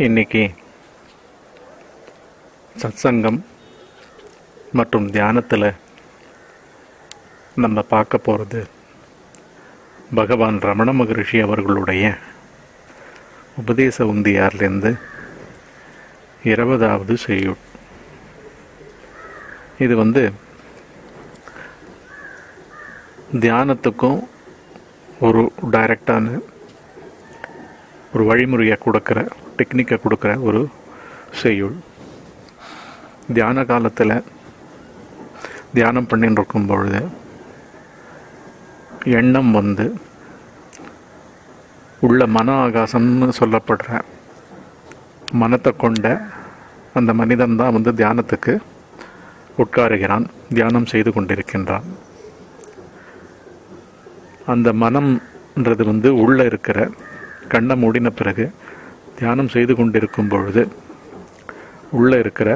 இன்னைக்கு சத்சங்கம் மற்றும் தியானத்தில் நம்ம பார்க்க போகிறது பகவான் ரமண மகரிஷி அவர்களுடைய உபதேச உந்தியார்லேருந்து இருபதாவது செய்யுள் இது வந்து தியானத்துக்கும் ஒரு டைரக்டான ஒரு வழிமுறையை கொடுக்குற டெக்னிக்கை கொடுக்குற ஒரு செய்யுள் தியான காலத்தில் தியானம் பண்ணிட்டு இருக்கும் பொழுது எண்ணம் வந்து உள்ள மன ஆகாசம்னு சொல்லப்படுற மனத்தை கொண்ட அந்த மனிதன் தான் வந்து தியானத்துக்கு உட்காருகிறான் தியானம் செய்து கொண்டிருக்கின்றான் அந்த மனம்ன்றது வந்து உள்ள இருக்கிற கண்ணை மூடின பிறகு தியானம் செய்து கொண்டிருக்கும் பொழுது உள்ள இருக்கிற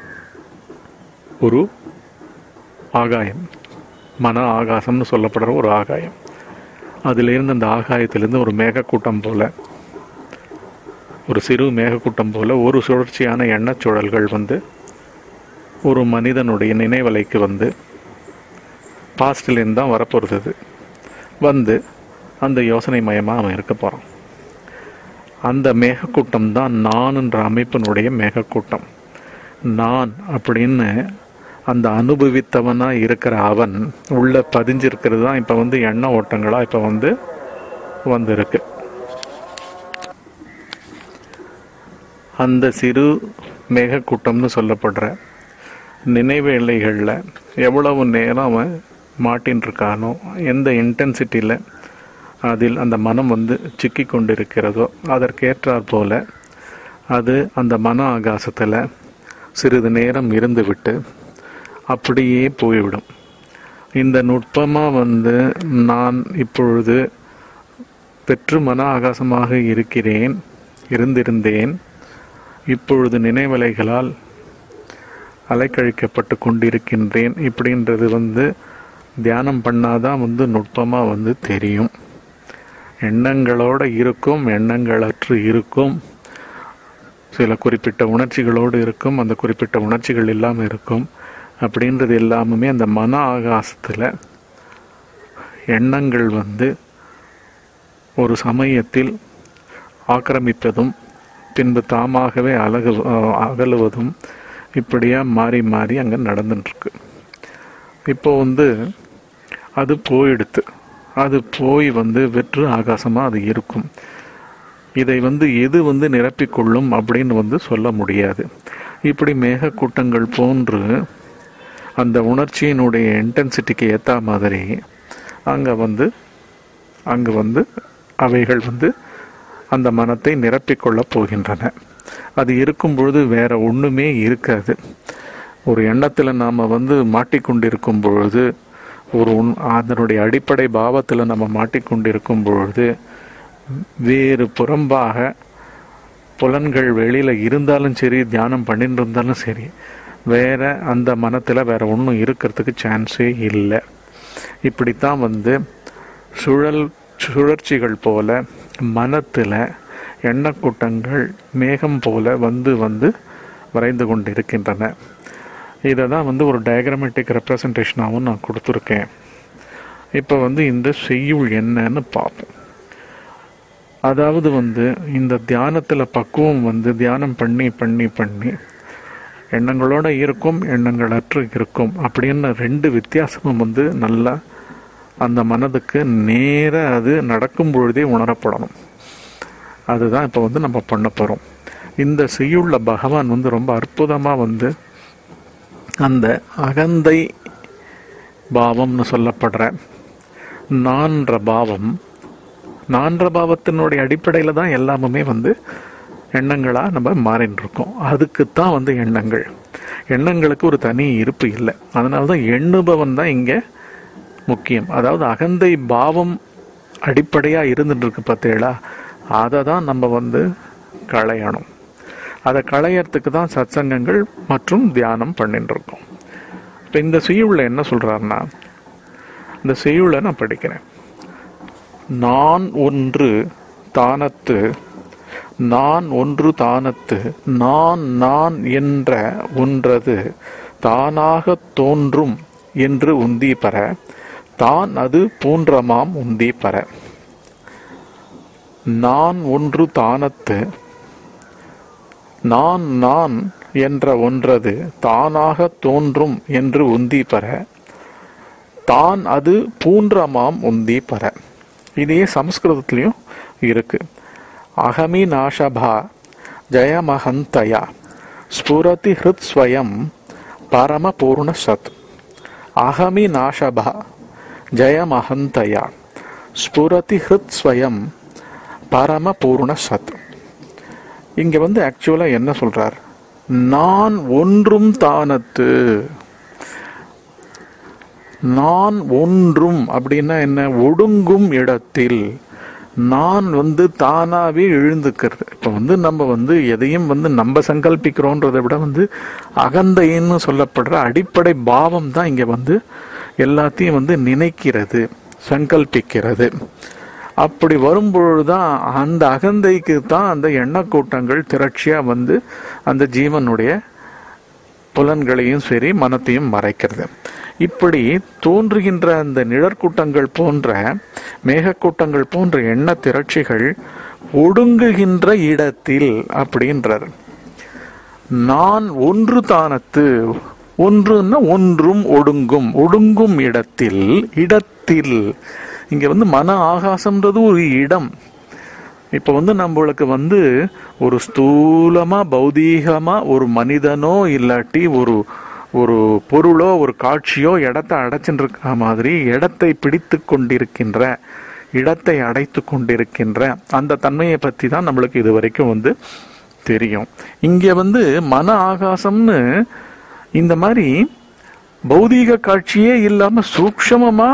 ஒரு ஆகாயம் மன ஆகாசம்னு சொல்லப்படுற ஒரு ஆகாயம் அதிலிருந்து அந்த ஆகாயத்திலிருந்து ஒரு மேகக்கூட்டம் போல ஒரு சிறு மேகக்கூட்டம் போல ஒரு சுழற்சியான எண்ணச் சுழல்கள் வந்து ஒரு மனிதனுடைய நினைவலைக்கு வந்து பாஸ்ட்லேருந்து தான் வரப்போகிறது அது. வந்து அந்த யோசனை மயமாக அவன் இருக்க போகிறான் அந்த மேகக்கூட்டம் தான் நான்ன்ற அமைப்பினுடைய மேகக்கூட்டம் நான் அப்படின்னு அந்த அனுபவித்தவனாக இருக்கிற அவன் உள்ள பதிஞ்சிருக்கிறது தான் இப்போ வந்து எண்ண ஓட்டங்களாக இப்போ வந்து வந்திருக்கு அந்த சிறு மேகக்கூட்டம்னு சொல்லப்படுற நினைவு எல்லைகளில் எவ்வளவு நேரம் அவன் மாட்டின்னு இருக்கானோ எந்த இன்டென்சிட்டியில் அதில் அந்த மனம் வந்து சிக்கி கொண்டிருக்கிறதோ அதற்கேற்றாற் போல அது அந்த மன ஆகாசத்தில் சிறிது நேரம் இருந்துவிட்டு அப்படியே போய்விடும் இந்த நுட்பமாக வந்து நான் இப்பொழுது பெற்று மன ஆகாசமாக இருக்கிறேன் இருந்திருந்தேன் இப்பொழுது நினைவலைகளால் அலைக்கழிக்கப்பட்டு கொண்டிருக்கின்றேன் இப்படின்றது வந்து தியானம் பண்ணாதான் வந்து நுட்பமாக வந்து தெரியும் எண்ணங்களோடு இருக்கும் எண்ணங்களற்று இருக்கும் சில குறிப்பிட்ட உணர்ச்சிகளோடு இருக்கும் அந்த குறிப்பிட்ட உணர்ச்சிகள் இல்லாமல் இருக்கும் அப்படின்றது எல்லாமே அந்த மன ஆகாசத்தில் எண்ணங்கள் வந்து ஒரு சமயத்தில் ஆக்கிரமிப்பதும் பின்பு தாமாகவே அழகு அகலுவதும் இப்படியா மாறி மாறி அங்கே நடந்துட்டுருக்கு இப்போ வந்து அது போயிடுத்து அது போய் வந்து வெற்று ஆகாசமாக அது இருக்கும் இதை வந்து எது வந்து நிரப்பிக்கொள்ளும் அப்படின்னு வந்து சொல்ல முடியாது இப்படி மேகக்கூட்டங்கள் போன்று அந்த உணர்ச்சியினுடைய இன்டென்சிட்டிக்கு ஏற்ற மாதிரி அங்கே வந்து அங்கே வந்து அவைகள் வந்து அந்த மனத்தை நிரப்பிக்கொள்ளப் போகின்றன அது இருக்கும் பொழுது வேற ஒன்றுமே இருக்காது ஒரு எண்ணத்தில் நாம் வந்து மாட்டிக்கொண்டிருக்கும் பொழுது ஒரு உண் அதனுடைய அடிப்படை பாவத்தில் நம்ம மாட்டிக்கொண்டிருக்கும் பொழுது வேறு புறம்பாக புலன்கள் வெளியில் இருந்தாலும் சரி தியானம் பண்ணிட்டு இருந்தாலும் சரி வேற அந்த மனத்தில் வேற ஒன்றும் இருக்கிறதுக்கு சான்ஸே இல்லை இப்படித்தான் வந்து சுழல் சுழற்சிகள் போல மனத்தில் எண்ணக்கூட்டங்கள் மேகம் போல வந்து வந்து வரைந்து கொண்டிருக்கின்றன இதை தான் வந்து ஒரு டயக்ராமேட்டிக் ரெப்ரசன்டேஷனாகவும் நான் கொடுத்துருக்கேன் இப்போ வந்து இந்த செய்யுள் என்னன்னு பார்ப்போம் அதாவது வந்து இந்த தியானத்தில் பக்குவம் வந்து தியானம் பண்ணி பண்ணி பண்ணி எண்ணங்களோட இருக்கும் எண்ணங்கள் அற்று இருக்கும் அப்படின்னு ரெண்டு வித்தியாசமும் வந்து நல்லா அந்த மனதுக்கு நேர அது நடக்கும் பொழுதே உணரப்படணும் அதுதான் இப்போ வந்து நம்ம பண்ண போகிறோம் இந்த செய்யுள்ள பகவான் வந்து ரொம்ப அற்புதமாக வந்து அந்த அகந்தை பாவம்னு சொல்லப்படுற நான்ற பாவம் நான்ற பாவத்தினுடைய அடிப்படையில் தான் எல்லாமுமே வந்து எண்ணங்களாக நம்ம மாறின்னு இருக்கோம் அதுக்கு தான் வந்து எண்ணங்கள் எண்ணங்களுக்கு ஒரு தனி இருப்பு இல்லை அதனால தான் எண்ணுபவன் தான் இங்கே முக்கியம் அதாவது அகந்தை பாவம் அடிப்படையாக இருந்துட்டு இருக்கு பார்த்தீங்களா அதை தான் நம்ம வந்து களையணும் அதை களையறதுக்கு தான் சத்சங்கங்கள் மற்றும் தியானம் பண்ணிட்டு இருக்கோம் இப்போ இந்த செய்யுள்ள என்ன சொல்கிறாருன்னா இந்த செய்யுளை நான் படிக்கிறேன் நான் ஒன்று தானத்து நான் ஒன்று தானத்து நான் நான் என்ற ஒன்றது தானாக தோன்றும் என்று உந்தி பெற தான் அது பூன்றமாம் உந்தி பெற நான் ஒன்று தானத்து நான் நான் என்ற ஒன்றது தானாக தோன்றும் என்று உந்தி பெற தான் அது பூன்றமாம் உந்தி பெற இதே சமஸ்கிருதத்திலையும் இருக்கு அகமி நாஷபா ஜெயமஹந்தயா ஸ்புரதி ஹிருத் ஸ்வயம் பரம பூர்ண சத் அகமி நாஷபா ஜெயமஹந்தயா ஸ்புரதி ஹிருத் ஸ்வயம் பரம பூர்ண சத் இங்க வந்து ஆக்சுவலா என்ன சொல்றார் நான் ஒன்றும் தானத்து நான் ஒன்றும் அப்படின்னா என்ன ஒடுங்கும் இடத்தில் நான் வந்து தானாவே எழுந்துக்கிறது இப்போ வந்து நம்ம வந்து எதையும் வந்து நம்ம சங்கல்பிக்கிறோன்றதை விட வந்து அகந்தைன்னு சொல்லப்படுற அடிப்படை பாவம் தான் இங்க வந்து எல்லாத்தையும் வந்து நினைக்கிறது சங்கல்பிக்கிறது அப்படி வரும்பொழுதுதான் அந்த அகந்தைக்கு தான் அந்த எண்ணக்கூட்டங்கள் திரட்சியா வந்து அந்த ஜீவனுடைய புலன்களையும் சரி மனத்தையும் மறைக்கிறது இப்படி தோன்றுகின்ற அந்த நிழற்கூட்டங்கள் போன்ற மேகக்கூட்டங்கள் போன்ற எண்ண திரட்சிகள் ஒடுங்குகின்ற இடத்தில் அப்படின்றார் நான் ஒன்று தானத்து ஒன்றுன்னா ஒன்றும் ஒடுங்கும் ஒடுங்கும் இடத்தில் இடத்தில் இங்க வந்து மன ஆகாசம்ன்றது ஒரு இடம் இப்போ வந்து நம்மளுக்கு வந்து ஒரு ஸ்தூலமா பௌதீகமா ஒரு மனிதனோ இல்லாட்டி ஒரு ஒரு பொருளோ ஒரு காட்சியோ இடத்தை அடைச்சுட்டு இருக்க மாதிரி இடத்தை பிடித்து கொண்டிருக்கின்ற இடத்தை அடைத்து கொண்டிருக்கின்ற அந்த தன்மையை பத்தி தான் நம்மளுக்கு இது வரைக்கும் வந்து தெரியும் இங்க வந்து மன ஆகாசம்னு இந்த மாதிரி பௌதீக காட்சியே இல்லாம சூக்ஷமமா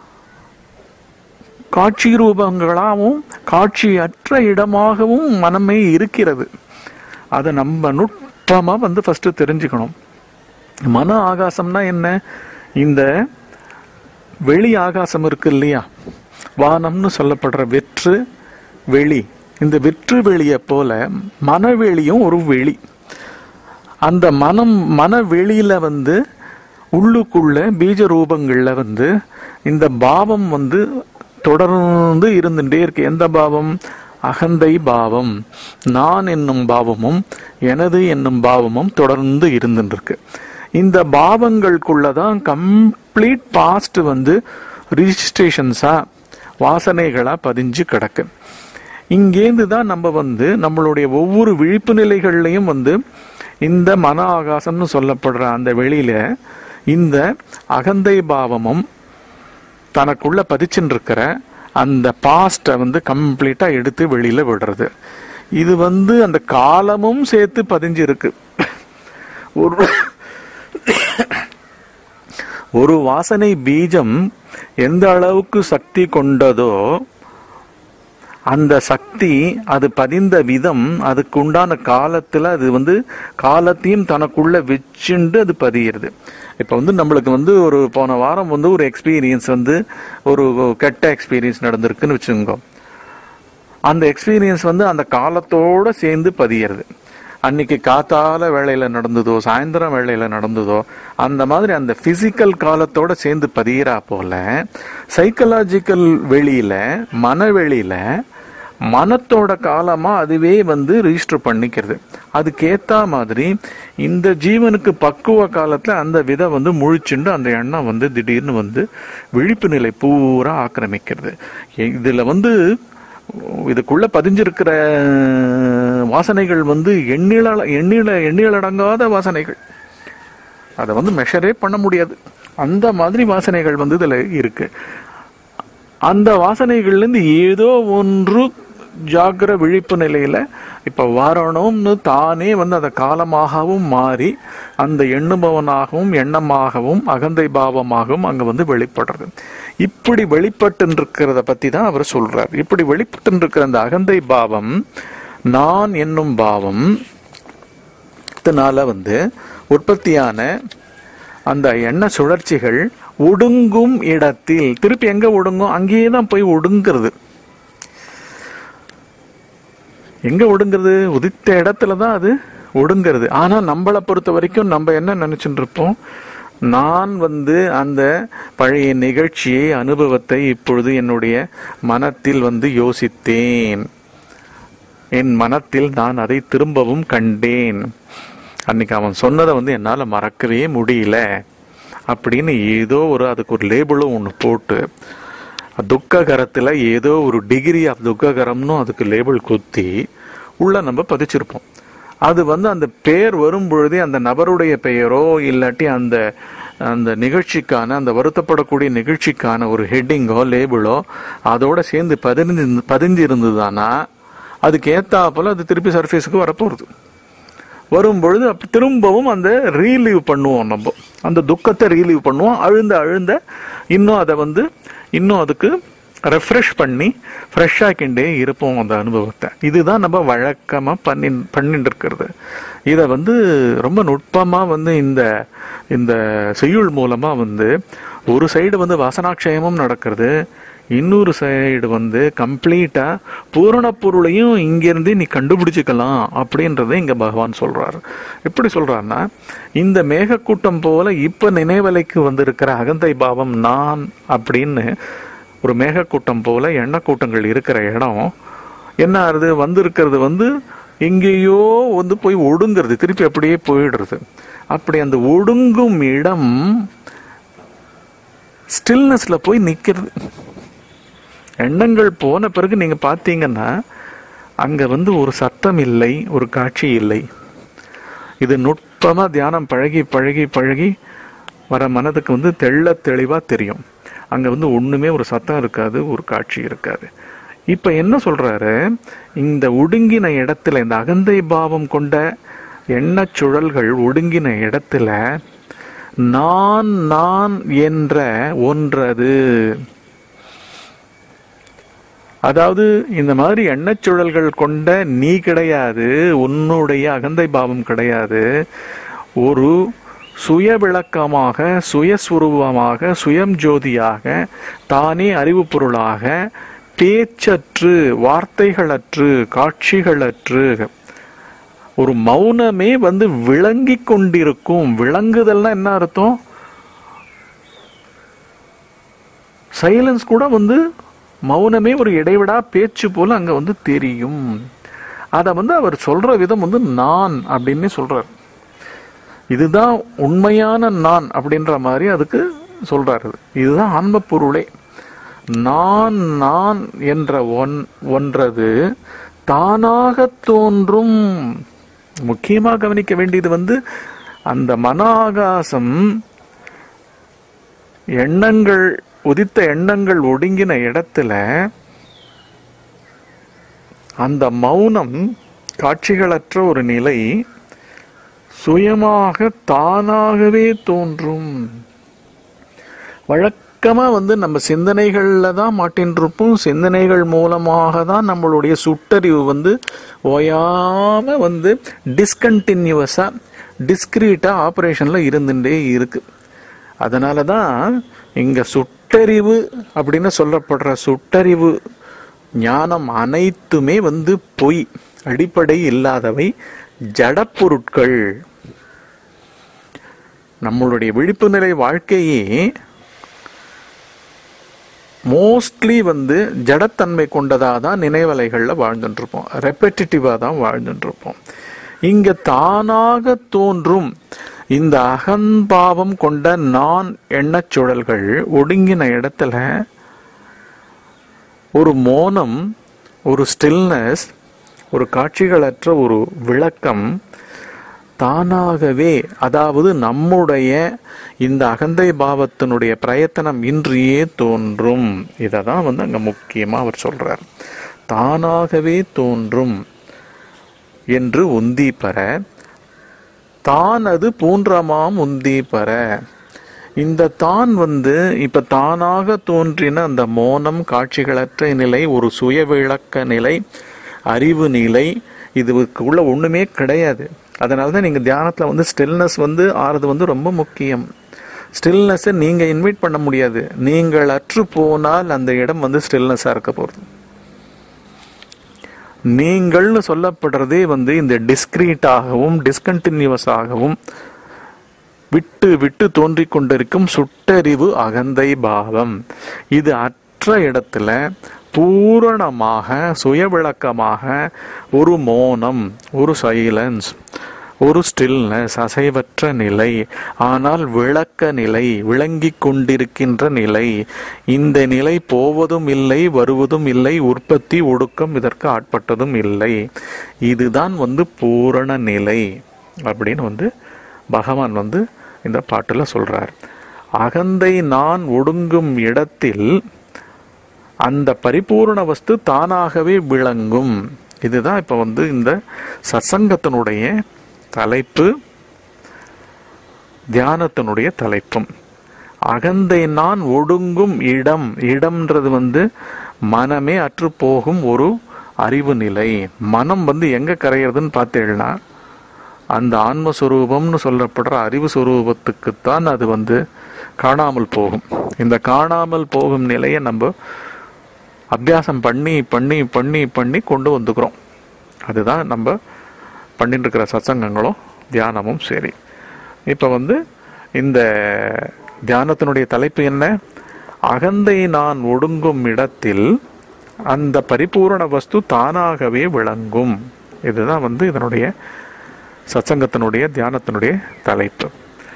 காட்சி ரூபங்களாகவும் காட்சியற்ற இடமாகவும் மனமே இருக்கிறது அதை நம்ம நுட்பமா வந்து ஃபர்ஸ்ட் தெரிஞ்சுக்கணும் மன ஆகாசம்னா என்ன இந்த வெளி ஆகாசம் இருக்கு இல்லையா வானம்னு சொல்லப்படுற வெற்று வெளி இந்த வெற்று வெளியை போல மனவெளியும் ஒரு வெளி அந்த மனம் மனவெளியில வந்து உள்ளுக்குள்ள பீஜ ரூபங்கள்ல வந்து இந்த பாவம் வந்து தொடர்ந்து இருந்துட்டே இருக்கு எந்த பாவம் அகந்தை பாவம் நான் என்னும் பாவமும் எனது என்னும் பாவமும் தொடர்ந்து இருந்துட்டு இருக்கு இந்த பாவங்களுக்குள்ளதான் கம்ப்ளீட் பாஸ்ட் வந்து ரிஜிஸ்ட்ரேஷன்ஸா வாசனைகளா பதிஞ்சு கிடக்கு இங்கேருந்து தான் நம்ம வந்து நம்மளுடைய ஒவ்வொரு விழிப்பு நிலைகள்லையும் வந்து இந்த மன ஆகாசம்னு சொல்லப்படுற அந்த வெளியில இந்த அகந்தை பாவமும் தனக்குள்ள பதிச்சுட்டு இருக்கிற அந்த பாஸ்டை வந்து கம்ப்ளீட்டா எடுத்து வெளியில விடுறது இது வந்து அந்த காலமும் சேர்த்து பதிஞ்சு இருக்கு ஒரு ஒரு வாசனை பீஜம் எந்த அளவுக்கு சக்தி கொண்டதோ அந்த சக்தி அது பதிந்த விதம் அதுக்கு உண்டான காலத்துல அது வந்து காலத்தையும் தனக்குள்ள வச்சுண்டு அது பதியிறது இப்ப வந்து நம்மளுக்கு வந்து ஒரு போன வாரம் வந்து ஒரு எக்ஸ்பீரியன்ஸ் வந்து ஒரு கெட்ட எக்ஸ்பீரியன்ஸ் நடந்திருக்குன்னு வச்சுக்கோங்க அந்த எக்ஸ்பீரியன்ஸ் வந்து அந்த காலத்தோட சேர்ந்து பதியிறது அன்னைக்கு காத்தால வேலையில நடந்ததோ சாயந்தரம் வேலையில நடந்ததோ அந்த மாதிரி அந்த பிசிக்கல் காலத்தோட சேர்ந்து பதியிறா போல சைக்கலாஜிக்கல் வெளியில மனவெளியில மனத்தோட காலமா அதுவே வந்து ரிஜிஸ்டர் பண்ணிக்கிறது அதுக்கேத்த மாதிரி இந்த ஜீவனுக்கு பக்குவ காலத்துல அந்த விதை வந்து முழிச்சுண்டு அந்த எண்ணம் வந்து திடீர்னு வந்து விழிப்பு நிலை பூரா ஆக்கிரமிக்கிறது இதுல வந்து இதுக்குள்ள பதிஞ்சிருக்கிற வாசனைகள் வந்து எண்ணில எண்ணில எண்ணிலடங்காத வாசனைகள் அதை வந்து மெஷரே பண்ண முடியாது அந்த மாதிரி வாசனைகள் வந்து இதுல இருக்கு அந்த வாசனைகள்ல இருந்து ஏதோ ஒன்று ஜாகிர விழிப்பு நிலையில இப்ப வரணும்னு தானே வந்து அந்த காலமாகவும் மாறி அந்த எண்ணுபவனாகவும் எண்ணமாகவும் அகந்தை பாவமாகவும் அங்க வந்து வெளிப்படுறது இப்படி வெளிப்பட்டு இருக்கிறத பத்தி தான் அவர் சொல்றார் இப்படி வெளிப்பட்டு இருக்கிற அந்த அகந்தை பாவம் நான் என்னும் பாவம் வந்து உற்பத்தியான அந்த எண்ண சுழற்சிகள் ஒடுங்கும் இடத்தில் திருப்பி எங்க ஒடுங்கும் அங்கேயே தான் போய் ஒடுங்கிறது எங்க ஒடுங்கிறது உதித்த இடத்துல தான் அது ஒடுங்கிறது ஆனா நம்மளை பொறுத்த வரைக்கும் நம்ம என்ன நினைச்சுட்டு இருப்போம் நான் வந்து அந்த பழைய நிகழ்ச்சியை அனுபவத்தை இப்பொழுது என்னுடைய மனத்தில் வந்து யோசித்தேன் என் மனத்தில் நான் அதை திரும்பவும் கண்டேன் அன்னைக்கு அவன் சொன்னதை வந்து என்னால் மறக்கவே முடியல அப்படின்னு ஏதோ ஒரு அதுக்கு ஒரு லேபிளும் ஒன்று போட்டு துக்ககரத்தில் ஏதோ ஒரு டிகிரி ஆஃப் துக்ககரம்னு அதுக்கு லேபிள் குத்தி உள்ள நம்ம பதிச்சிருப்போம் அது வந்து அந்த பெயர் வரும் பொழுதே அந்த நபருடைய பெயரோ இல்லாட்டி அந்த அந்த நிகழ்ச்சிக்கான அந்த வருத்தப்படக்கூடிய நிகழ்ச்சிக்கான ஒரு ஹெட்டிங்கோ லேபிளோ அதோட சேர்ந்து பதிஞ்சு பதிஞ்சு இருந்ததுதானா அதுக்கு ஏத்தாப்புல அது திருப்பி சர்ஃபேஸுக்கு வரப்போகுது வரும்பொழுது அப்ப திரும்பவும் அந்த ரீலீவ் பண்ணுவோம் நம்ம அந்த துக்கத்தை ரீலீவ் பண்ணுவோம் அழுந்த அழுந்த இன்னும் அதை வந்து இன்னும் அதுக்கு ரெஃப்ரெஷ் பண்ணி ஃப்ரெஷ் ஆக்கிண்டே இருப்போம் அந்த அனுபவத்தை இதுதான் நம்ம வழக்கமாக பண்ணி பண்ணிட்டு இருக்கிறது இதை வந்து ரொம்ப நுட்பமாக வந்து இந்த இந்த செய்யுள் மூலமாக வந்து ஒரு சைடு வந்து வாசனாட்சயமும் நடக்கிறது இன்னொரு சைடு வந்து கம்ப்ளீட்டா பூரண பொருளையும் இங்கிருந்து நீ கண்டுபிடிச்சுக்கலாம் அப்படின்றத இங்க பகவான் சொல்றாரு எப்படி சொல்றாருன்னா இந்த மேகக்கூட்டம் போல இப்ப நினைவலைக்கு வந்திருக்கிற அகந்தை பாவம் நான் அப்படின்னு ஒரு மேகக்கூட்டம் போல எண்ணக்கூட்டங்கள் இருக்கிற இடம் என்ன ஆறுது வந்திருக்கிறது வந்து எங்கேயோ வந்து போய் ஒடுங்கிறது திருப்பி அப்படியே போயிடுறது அப்படி அந்த ஒடுங்கும் இடம் ஸ்டில்னஸ்ல போய் நிக்கிறது எண்ணங்கள் போன பிறகு நீங்க பார்த்தீங்கன்னா அங்க வந்து ஒரு சத்தம் இல்லை ஒரு காட்சி இல்லை இது நுட்பமா தியானம் பழகி பழகி பழகி வர மனதுக்கு வந்து தெள்ள தெளிவா தெரியும் அங்க வந்து ஒண்ணுமே ஒரு சத்தம் இருக்காது ஒரு காட்சி இருக்காது இப்ப என்ன சொல்றாரு இந்த ஒடுங்கின இடத்துல இந்த அகந்தை பாவம் கொண்ட எண்ணச் சுழல்கள் ஒடுங்கின இடத்துல நான் நான் என்ற ஒன்றது அதாவது இந்த மாதிரி எண்ணச்சுழல்கள் கொண்ட நீ கிடையாது உன்னுடைய அகந்தை பாவம் கிடையாது ஒரு சுய விளக்கமாக சுயஸ்வரூபமாக சுயம் ஜோதியாக தானே அறிவு பொருளாக பேச்சற்று வார்த்தைகளற்று காட்சிகளற்று ஒரு மௌனமே வந்து விளங்கி கொண்டிருக்கும் விளங்குதல்னா என்ன அர்த்தம் சைலன்ஸ் கூட வந்து மௌனமே ஒரு இடைவிடா பேச்சு போல அங்க வந்து தெரியும் அத வந்து அவர் சொல்ற விதம் வந்து நான் அப்படின்னு சொல்றார் இதுதான் உண்மையான நான் அப்படின்ற மாதிரி அதுக்கு சொல்றாரு இதுதான் ஆன்ம பொருளே நான் நான் என்ற ஒன் ஒன்றது தானாக தோன்றும் முக்கியமா கவனிக்க வேண்டியது வந்து அந்த மன ஆகாசம் எண்ணங்கள் உதித்த எண்ணங்கள் ஒடுங்கின இடத்துல அந்த மௌனம் காட்சிகளற்ற ஒரு நிலை சுயமாக தானாகவே தோன்றும் வழக்கமா வந்து நம்ம சிந்தனைகள்ல தான் மாட்டின்றிருப்போம் சிந்தனைகள் மூலமாக தான் நம்மளுடைய சுட்டறிவு வந்து ஓயாம வந்து டிஸ்கண்டினியூவஸா டிஸ்கிரீட்டா ஆப்ரேஷன்ல இருந்துட்டே இருக்கு அதனால தான் இங்க சுட்டறிவு அப்படின்னு சொல்லப்படுற சுட்டறிவு ஞானம் அனைத்துமே வந்து பொய் அடிப்படை இல்லாதவை ஜடப்பொருட்கள் நம்மளுடைய விழிப்பு நிலை வாழ்க்கையே மோஸ்ட்லி வந்து ஜடத்தன்மை கொண்டதாக தான் நினைவலைகளில் வாழ்ந்துட்டு இருப்போம் ரெப்படிட்டிவாக தான் வாழ்ந்துட்டு இருப்போம் இங்க தானாக தோன்றும் இந்த அகம்பாவம் கொண்ட நான் எண்ணச் சுழல்கள் ஒடுங்கின இடத்துல ஒரு மோனம் ஒரு ஸ்டில்னஸ் ஒரு காட்சிகளற்ற ஒரு விளக்கம் தானாகவே அதாவது நம்முடைய இந்த அகந்தை பாவத்தினுடைய பிரயத்தனம் இன்றியே தோன்றும் இதை தான் வந்து அங்க முக்கியமா அவர் சொல்றார் தானாகவே தோன்றும் என்று உந்தி பெற தான் அது பூன்றமாம் உந்தி பெற இந்த தான் வந்து இப்ப தானாக தோன்றின அந்த மோனம் காட்சிகளற்ற நிலை ஒரு சுய விளக்க நிலை அறிவு நிலை இதுக்குள்ள ஒண்ணுமே கிடையாது அதனால தான் நீங்க தியானத்துல வந்து ஸ்டில்னஸ் வந்து ஆறது வந்து ரொம்ப முக்கியம் ஸ்டில்னஸை நீங்க இன்வைட் பண்ண முடியாது நீங்கள் அற்று போனால் அந்த இடம் வந்து ஸ்டில்னஸா இருக்க போகுது நீங்கள்னு சொல்லப்படுறதே வந்து இந்த டிஸ்கிரீட்டாகவும் டிஸ்கண்டினியூவஸாகவும் விட்டு விட்டு தோன்றிக் கொண்டிருக்கும் சுட்டறிவு அகந்தை பாவம் இது அற்ற இடத்துல பூரணமாக சுயவிளக்கமாக ஒரு மோனம் ஒரு சைலன்ஸ் ஒரு ஸ்டில்னஸ் அசைவற்ற நிலை ஆனால் விளக்க நிலை விளங்கிக் கொண்டிருக்கின்ற நிலை இந்த நிலை போவதும் இல்லை வருவதும் இல்லை உற்பத்தி ஒடுக்கம் இதற்கு ஆட்பட்டதும் இல்லை இதுதான் வந்து பூரண நிலை அப்படின்னு வந்து பகவான் வந்து இந்த பாட்டில் சொல்றார் அகந்தை நான் ஒடுங்கும் இடத்தில் அந்த பரிபூர்ண வஸ்து தானாகவே விளங்கும் இதுதான் இப்போ வந்து இந்த சத்சங்கத்தினுடைய தலைப்பு தியானத்தினுடைய தலைப்பும் அகந்தை நான் ஒடுங்கும் இடம் இடம்ன்றது வந்து மனமே அற்று போகும் ஒரு அறிவு நிலை மனம் வந்து எங்க கரையிறதுன்னு பார்த்தீங்கன்னா அந்த ஆன்மஸ்வரூபம்னு சொல்லப்படுற அறிவு சுரூபத்துக்குத்தான் அது வந்து காணாமல் போகும் இந்த காணாமல் போகும் நிலையை நம்ம அபியாசம் பண்ணி பண்ணி பண்ணி பண்ணி கொண்டு வந்துக்கிறோம் அதுதான் நம்ம பண்ணிட்டு இருக்கிற சத்சங்கங்களும் தியானமும் சரி இப்போ வந்து இந்த தியானத்தினுடைய தலைப்பு என்ன அகந்தை நான் ஒடுங்கும் இடத்தில் அந்த பரிபூரண வஸ்து தானாகவே விளங்கும் இதுதான் வந்து இதனுடைய சத்சங்கத்தினுடைய தியானத்தினுடைய தலைப்பு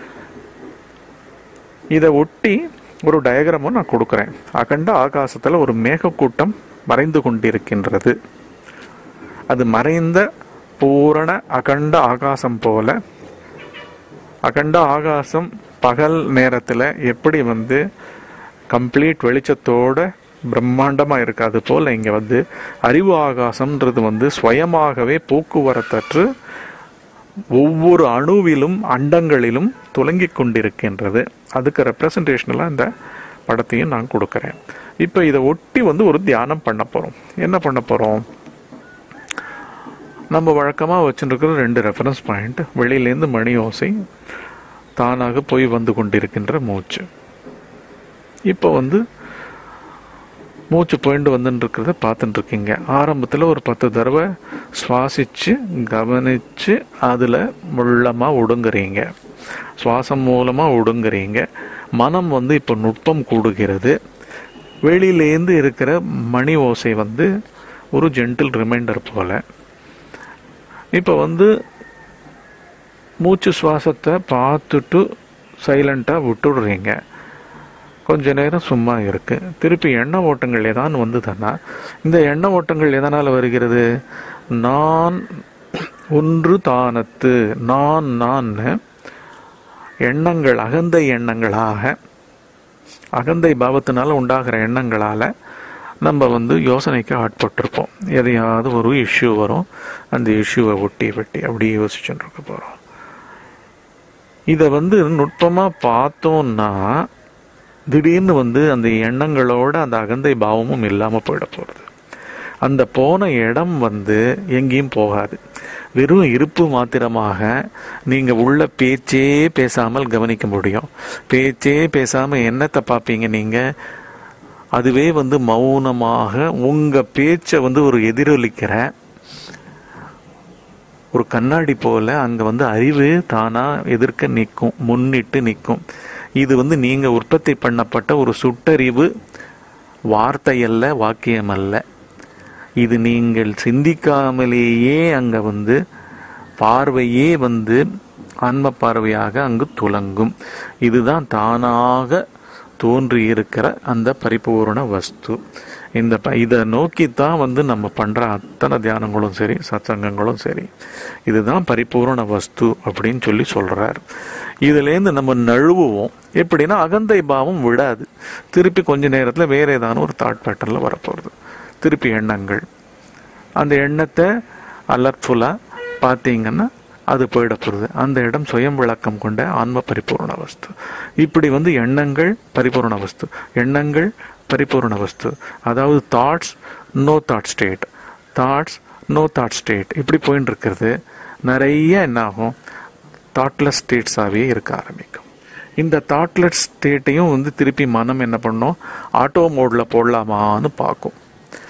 இதை ஒட்டி ஒரு டயக்ராமும் நான் கொடுக்குறேன் அகண்ட ஆகாசத்தில் ஒரு மேகக்கூட்டம் மறைந்து கொண்டிருக்கின்றது அது மறைந்த பூரண அகண்ட ஆகாசம் போல அகண்ட ஆகாசம் பகல் நேரத்தில் எப்படி வந்து கம்ப்ளீட் வெளிச்சத்தோட பிரம்மாண்டமாக இருக்காது போல் இங்கே வந்து அறிவு ஆகாசம்ன்றது வந்து சுயமாகவே போக்குவரத்தற்று ஒவ்வொரு அணுவிலும் அண்டங்களிலும் துலங்கிக் கொண்டிருக்கின்றது அதுக்கு ரெப்ரசன்டேஷனலாக இந்த படத்தையும் நான் கொடுக்குறேன் இப்போ இதை ஒட்டி வந்து ஒரு தியானம் பண்ண போகிறோம் என்ன பண்ண போகிறோம் நம்ம வழக்கமாக வச்சுருக்கிற ரெண்டு ரெஃபரன்ஸ் பாயிண்ட் வெளியிலேருந்து மணி ஓசை தானாக போய் வந்து கொண்டிருக்கின்ற மூச்சு இப்போ வந்து மூச்சு போயிட்டு வந்துட்டு இருக்கிறத பார்த்துட்டு இருக்கீங்க ஆரம்பத்தில் ஒரு பத்து தடவை சுவாசிச்சு கவனிச்சு அதில் முள்ளமாக ஒடுங்குறீங்க சுவாசம் மூலமாக ஒடுங்குறீங்க மனம் வந்து இப்போ நுட்பம் கூடுகிறது வெளியிலேருந்து இருக்கிற மணி ஓசை வந்து ஒரு ஜென்டில் ரிமைண்டர் போல இப்போ வந்து மூச்சு சுவாசத்தை பார்த்துட்டு சைலண்ட்டாக விட்டுடுறீங்க கொஞ்ச நேரம் சும்மா இருக்கு திருப்பி எண்ண ஓட்டங்கள் ஏதான் வந்ததுன்னா இந்த எண்ண ஓட்டங்கள் எதனால் வருகிறது நான் ஒன்று தானத்து நான் நான் எண்ணங்கள் அகந்தை எண்ணங்களாக அகந்தை பாவத்தினால உண்டாகிற எண்ணங்களால நம்ம வந்து யோசனைக்கு ஆட்பட்டிருப்போம் எதையாவது ஒரு இஷ்யூ வரும் அந்த இஷ்யூவை ஒட்டி வெட்டி அப்படியே யோசிச்சுட்டு இருக்க போகிறோம் இதை வந்து நுட்பமாக பார்த்தோம்னா திடீர்னு வந்து அந்த எண்ணங்களோட அந்த அகந்தை பாவமும் இல்லாமல் போயிட போகிறது அந்த போன இடம் வந்து எங்கேயும் போகாது வெறும் இருப்பு மாத்திரமாக நீங்கள் உள்ள பேச்சே பேசாமல் கவனிக்க முடியும் பேச்சே பேசாமல் என்னத்தை பார்ப்பீங்க நீங்கள் அதுவே வந்து மௌனமாக உங்கள் பேச்சை வந்து ஒரு எதிரொலிக்கிற ஒரு கண்ணாடி போல அங்கே வந்து அறிவு தானாக எதிர்க்க நிற்கும் முன்னிட்டு நிற்கும் இது வந்து நீங்கள் உற்பத்தி பண்ணப்பட்ட ஒரு சுட்டறிவு வார்த்தை அல்ல வாக்கியம் அல்ல இது நீங்கள் சிந்திக்காமலேயே அங்கே வந்து பார்வையே வந்து ஆன்ம பார்வையாக அங்கு துலங்கும் இதுதான் தானாக தோன்றி இருக்கிற அந்த பரிபூர்ண வஸ்து இந்த ப இதை நோக்கி தான் வந்து நம்ம பண்ணுற அத்தனை தியானங்களும் சரி சத்சங்கங்களும் சரி இதுதான் பரிபூர்ண வஸ்து அப்படின்னு சொல்லி சொல்கிறார் இதுலேருந்து நம்ம நழுவுவோம் எப்படின்னா அகந்தை பாவம் விடாது திருப்பி கொஞ்ச நேரத்தில் வேற ஏதான ஒரு தாட் பேட்டர்னில் வரப்போகிறது திருப்பி எண்ணங்கள் அந்த எண்ணத்தை அலர்ட்ஃபுல்லாக பார்த்தீங்கன்னா அது போயிட போகிறது அந்த இடம் சுயம் விளக்கம் கொண்ட ஆன்ம பரிபூர்ண வஸ்து இப்படி வந்து எண்ணங்கள் பரிபூர்ண வஸ்து எண்ணங்கள் பரிபூர்ண வஸ்து அதாவது thoughts no thought state thoughts no thought state இப்படி போயின்னு இருக்கிறது நிறைய என்ன ஆகும் தாட்லெஸ் ஸ்டேட்ஸாகவே இருக்க ஆரம்பிக்கும் இந்த தாட்லெஸ் ஸ்டேட்டையும் வந்து திருப்பி மனம் என்ன பண்ணும் ஆட்டோ மோடில் போடலாமான்னு பார்க்கும்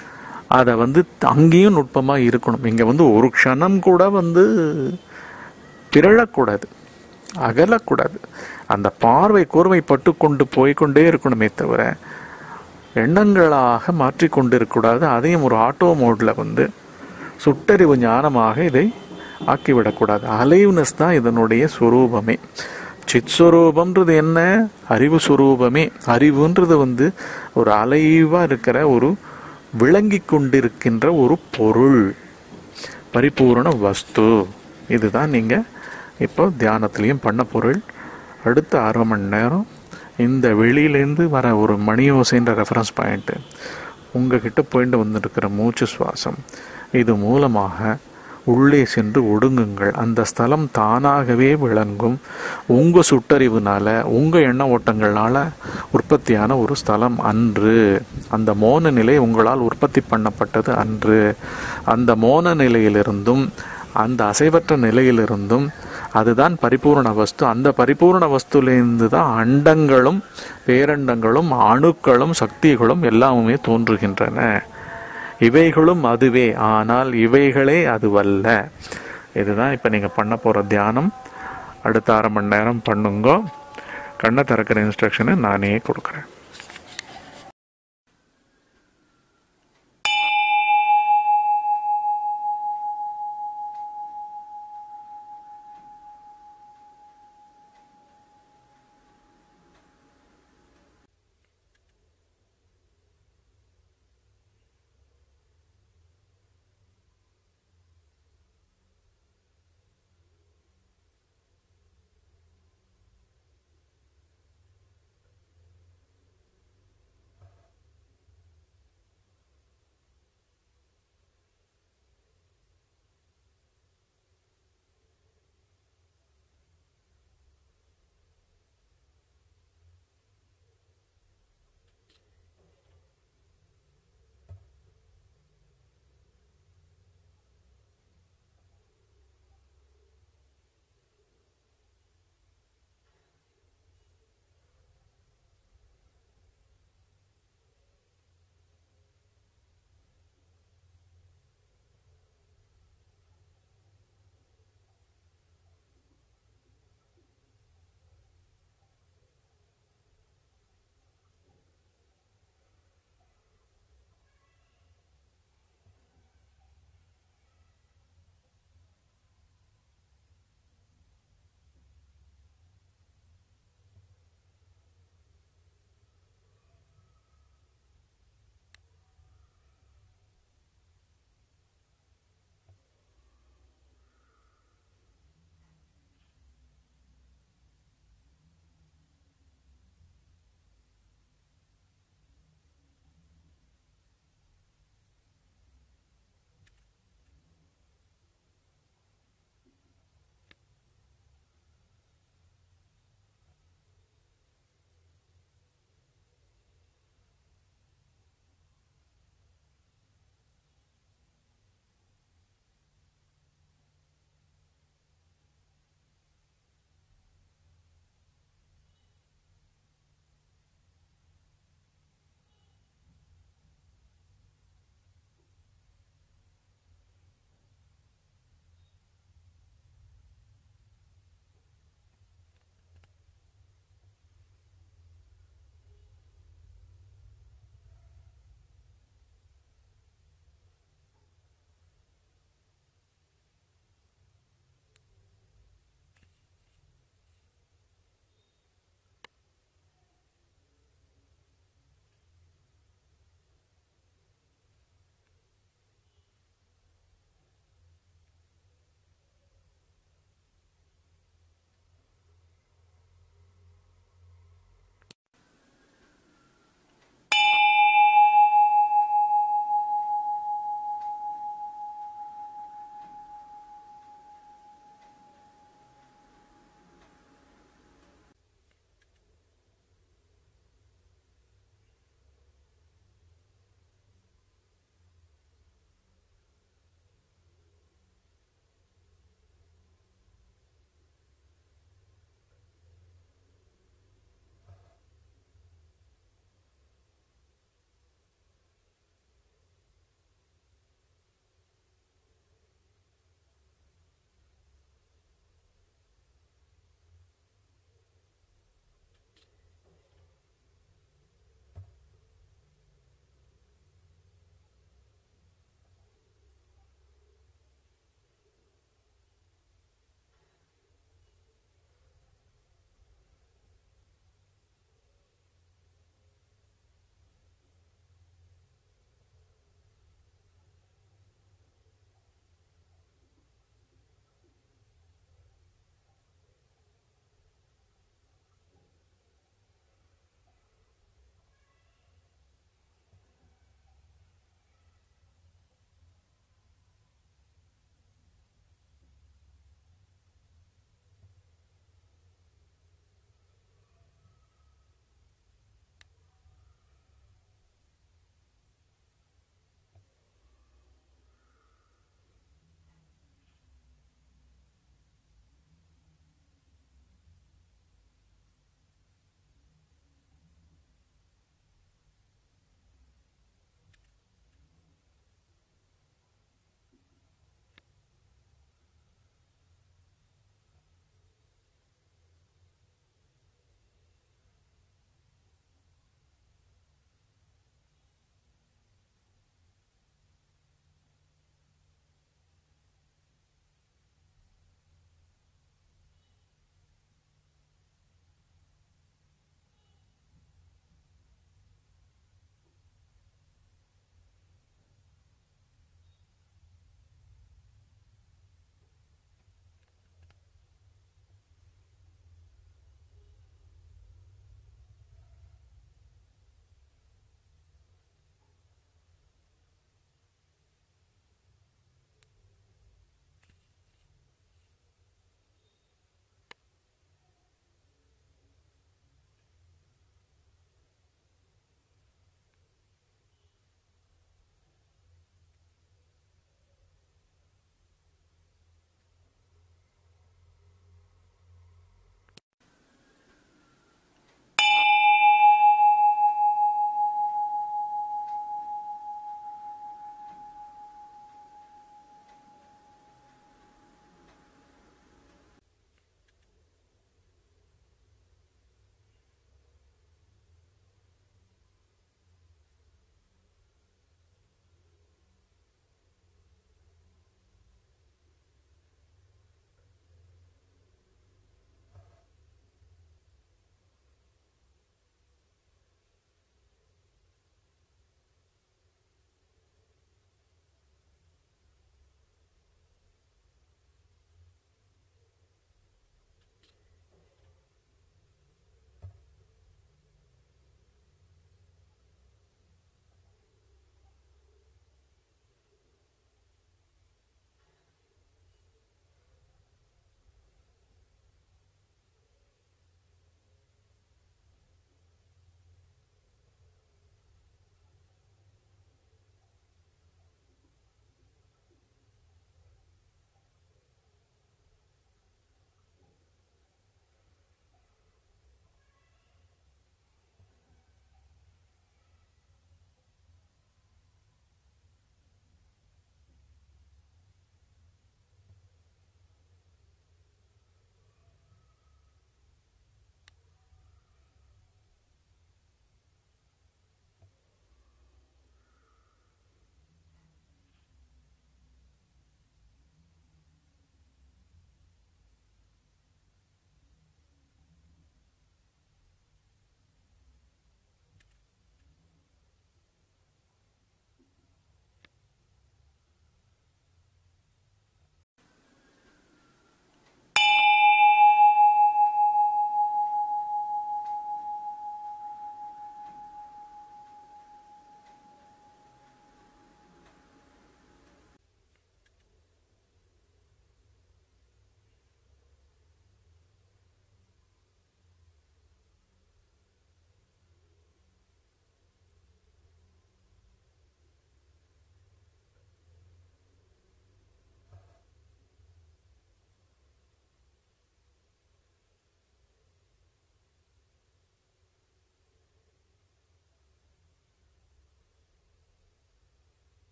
அதை வந்து அங்கேயும் நுட்பமாக இருக்கணும் இங்கே வந்து ஒரு க்ஷணம் கூட வந்து பிறழக்கூடாது அகலக்கூடாது அந்த பார்வை கூர்மைப்பட்டு கொண்டு போய்க்கொண்டே இருக்கணுமே தவிர எண்ணங்களாக மாற்றிக்கொண்டு இருக்கக்கூடாது அதையும் ஒரு ஆட்டோ மோடில் வந்து சுட்டறிவு ஞானமாக இதை ஆக்கிவிடக்கூடாது அலைவ்னஸ் தான் இதனுடைய சுரூபமே சித் சுரூபம்ன்றது என்ன அறிவு சுரூபமே அறிவுன்றது வந்து ஒரு அலைவாக இருக்கிற ஒரு விளங்கி கொண்டிருக்கின்ற ஒரு பொருள் பரிபூரண வஸ்து இதுதான் நீங்கள் இப்போ தியானத்துலேயும் பண்ண பொருள் அடுத்த அரை மணி நேரம் இந்த வெளியிலேருந்து வர ஒரு மணி ஓசைன்ற ரெஃபரன்ஸ் பாயிண்ட்டு உங்ககிட்ட போயிட்டு வந்துருக்கிற மூச்சு சுவாசம் இது மூலமாக உள்ளே சென்று ஒடுங்குங்கள் அந்த ஸ்தலம் தானாகவே விளங்கும் உங்கள் சுட்டறிவுனால உங்கள் எண்ண ஓட்டங்களால் உற்பத்தியான ஒரு ஸ்தலம் அன்று அந்த மோன நிலை உங்களால் உற்பத்தி பண்ணப்பட்டது அன்று அந்த மோன நிலையிலிருந்தும் அந்த அசைவற்ற நிலையிலிருந்தும் அதுதான் பரிபூரண வஸ்து அந்த பரிபூரண வஸ்துலேருந்து தான் அண்டங்களும் பேரண்டங்களும் அணுக்களும் சக்திகளும் எல்லாமுமே தோன்றுகின்றன இவைகளும் அதுவே ஆனால் இவைகளே அதுவல்ல இதுதான் இப்போ நீங்கள் பண்ண போகிற தியானம் அடுத்த அரை மணி நேரம் பண்ணுங்க கண்ணை திறக்கிற இன்ஸ்ட்ரக்ஷனை நானே கொடுக்குறேன்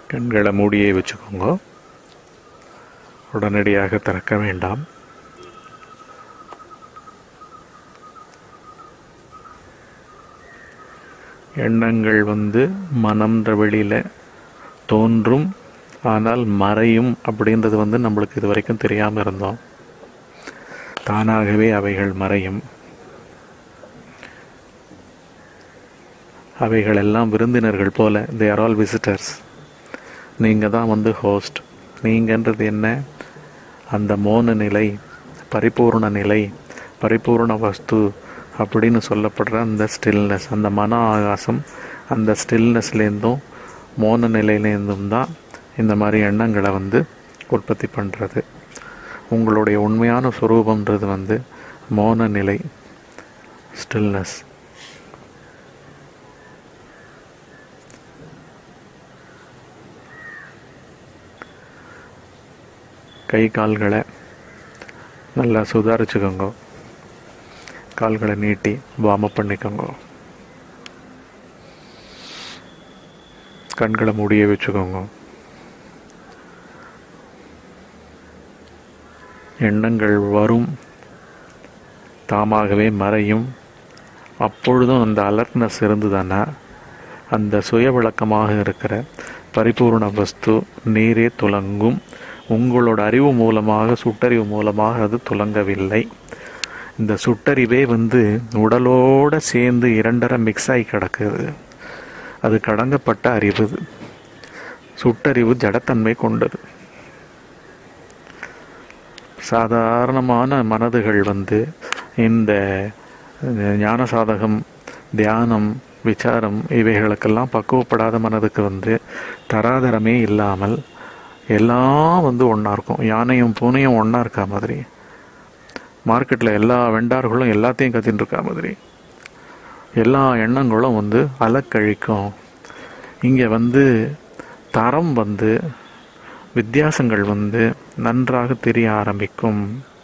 கண்களை மூடியே வச்சுக்கோங்க உடனடியாக திறக்க வேண்டாம் எண்ணங்கள் வந்து மனம்ன்ற வெளியில் தோன்றும் ஆனால் மறையும் அப்படின்றது வந்து நம்மளுக்கு இது வரைக்கும் தெரியாமல் இருந்தோம் தானாகவே அவைகள் மறையும் அவைகள் எல்லாம் விருந்தினர்கள் போல தே ஆர் ஆல் விசிட்டர்ஸ் நீங்கள் தான் வந்து ஹோஸ்ட் நீங்கன்றது என்ன அந்த மோன நிலை பரிபூர்ண நிலை பரிபூர்ண வஸ்து அப்படின்னு சொல்லப்படுற அந்த ஸ்டில்னஸ் அந்த மன ஆகாசம் அந்த ஸ்டில்னஸ்லேருந்தும் மோன நிலையிலேருந்தும் தான் இந்த மாதிரி எண்ணங்களை வந்து உற்பத்தி பண்ணுறது உங்களுடைய உண்மையான சுரூபம்ன்றது வந்து மோன நிலை ஸ்டில்னஸ் கை கால்களை நல்லா சுதாரிச்சுக்கோங்க கால்களை நீட்டி வார்ம் பண்ணிக்கோங்க கண்களை மூடிய வச்சுக்கோங்க எண்ணங்கள் வரும் தாமாகவே மறையும் அப்பொழுதும் அந்த அலர்ட்னஸ் இருந்ததுன்னா அந்த சுய விளக்கமாக இருக்கிற பரிபூர்ண வஸ்து நீரே துலங்கும் உங்களோட அறிவு மூலமாக சுட்டறிவு மூலமாக அது துலங்கவில்லை இந்த சுட்டறிவே வந்து உடலோடு சேர்ந்து இரண்டரை மிக்ஸ் ஆகி கிடக்குது அது கடங்கப்பட்ட அறிவு சுட்டறிவு ஜடத்தன்மை கொண்டது சாதாரணமான மனதுகள் வந்து இந்த ஞான சாதகம் தியானம் விசாரம் இவைகளுக்கெல்லாம் பக்குவப்படாத மனதுக்கு வந்து தராதரமே இல்லாமல் எல்லாம் வந்து ஒன்றா இருக்கும் யானையும் பூனையும் ஒன்றா இருக்கா மாதிரி மார்க்கெட்டில் எல்லா வெண்டார்களும் எல்லாத்தையும் கத்தின்னு இருக்கா மாதிரி எல்லா எண்ணங்களும் வந்து அலக்கழிக்கும் இங்கே வந்து தரம் வந்து வித்தியாசங்கள் வந்து நன்றாக தெரிய ஆரம்பிக்கும்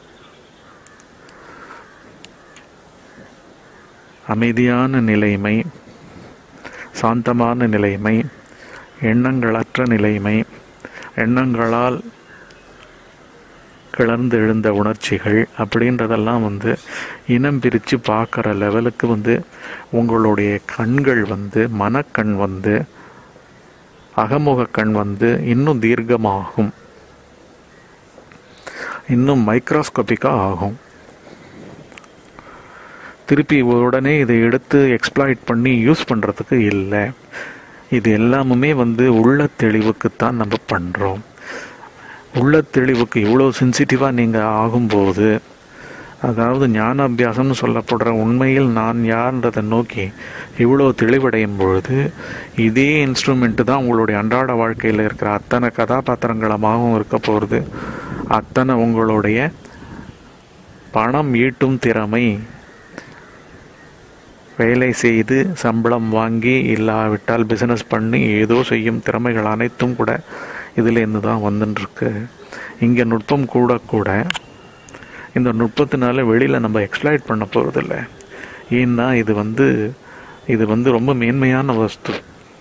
அமைதியான நிலைமை சாந்தமான நிலைமை எண்ணங்களற்ற நிலைமை எண்ணங்களால் கிளர்ந்து எழுந்த உணர்ச்சிகள் அப்படின்றதெல்லாம் வந்து இனம் பிரித்து பார்க்குற லெவலுக்கு வந்து உங்களுடைய கண்கள் வந்து மனக்கண் வந்து அகமுக கண் வந்து இன்னும் தீர்க்கமாகும் இன்னும் மைக்ரோஸ்கோபிக்காக ஆகும் திருப்பி உடனே இதை எடுத்து எக்ஸ்ப்ளாய்ட் பண்ணி யூஸ் பண்ணுறதுக்கு இல்லை இது எல்லாமுமே வந்து உள்ள தெளிவுக்குத்தான் நம்ம பண்ணுறோம் உள்ள தெளிவுக்கு இவ்வளோ சென்சிட்டிவாக நீங்கள் ஆகும்போது அதாவது ஞான அபியாசம்னு சொல்லப்படுற உண்மையில் நான் யார்ன்றதை நோக்கி இவ்வளோ தெளிவடையும் பொழுது இதே இன்ஸ்ட்ருமெண்ட்டு தான் உங்களுடைய அன்றாட வாழ்க்கையில் இருக்கிற அத்தனை கதாபாத்திரங்களமாகவும் இருக்க போகிறது அத்தனை உங்களுடைய பணம் ஈட்டும் திறமை வேலை செய்து சம்பளம் வாங்கி இல்லாவிட்டால் பிஸ்னஸ் பண்ணி ஏதோ செய்யும் திறமைகள் அனைத்தும் கூட இதுலேருந்து தான் வந்துட்டுருக்கு இங்கே நுட்பம் கூட கூட இந்த நுட்பத்தினால வெளியில் நம்ம எக்ஸ்ப்ளாய்ட் பண்ண போகிறதில்ல ஏன்னா இது வந்து இது வந்து ரொம்ப மேன்மையான வஸ்து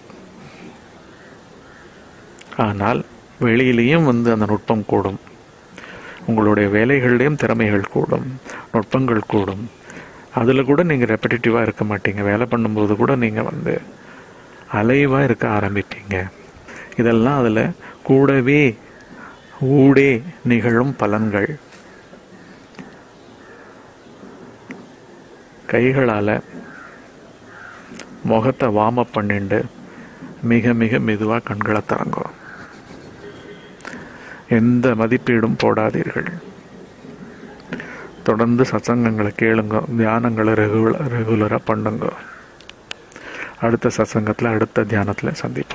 ஆனால் வெளியிலையும் வந்து அந்த நுட்பம் கூடும் உங்களுடைய வேலைகள்லேயும் திறமைகள் கூடும் நுட்பங்கள் கூடும் அதில் கூட நீங்கள் ரெப்படேட்டிவாக இருக்க மாட்டீங்க வேலை பண்ணும்போது கூட நீங்கள் வந்து அலைவாக இருக்க ஆரம்பிப்பீங்க இதெல்லாம் அதில் கூடவே ஊடே நிகழும் பலன்கள் கைகளால் முகத்தை வாம பண்ணிண்டு மிக மிக மெதுவாக கண்களை திறங்கும் எந்த மதிப்பீடும் போடாதீர்கள் தொடர்ந்து சத்சங்கங்களை கேளுங்க தியானங்களை ரெகுலர் ரெகுலராக பண்ணுங்க அடுத்த சத்சங்கத்தில் அடுத்த தியானத்தில் சந்திப்போம்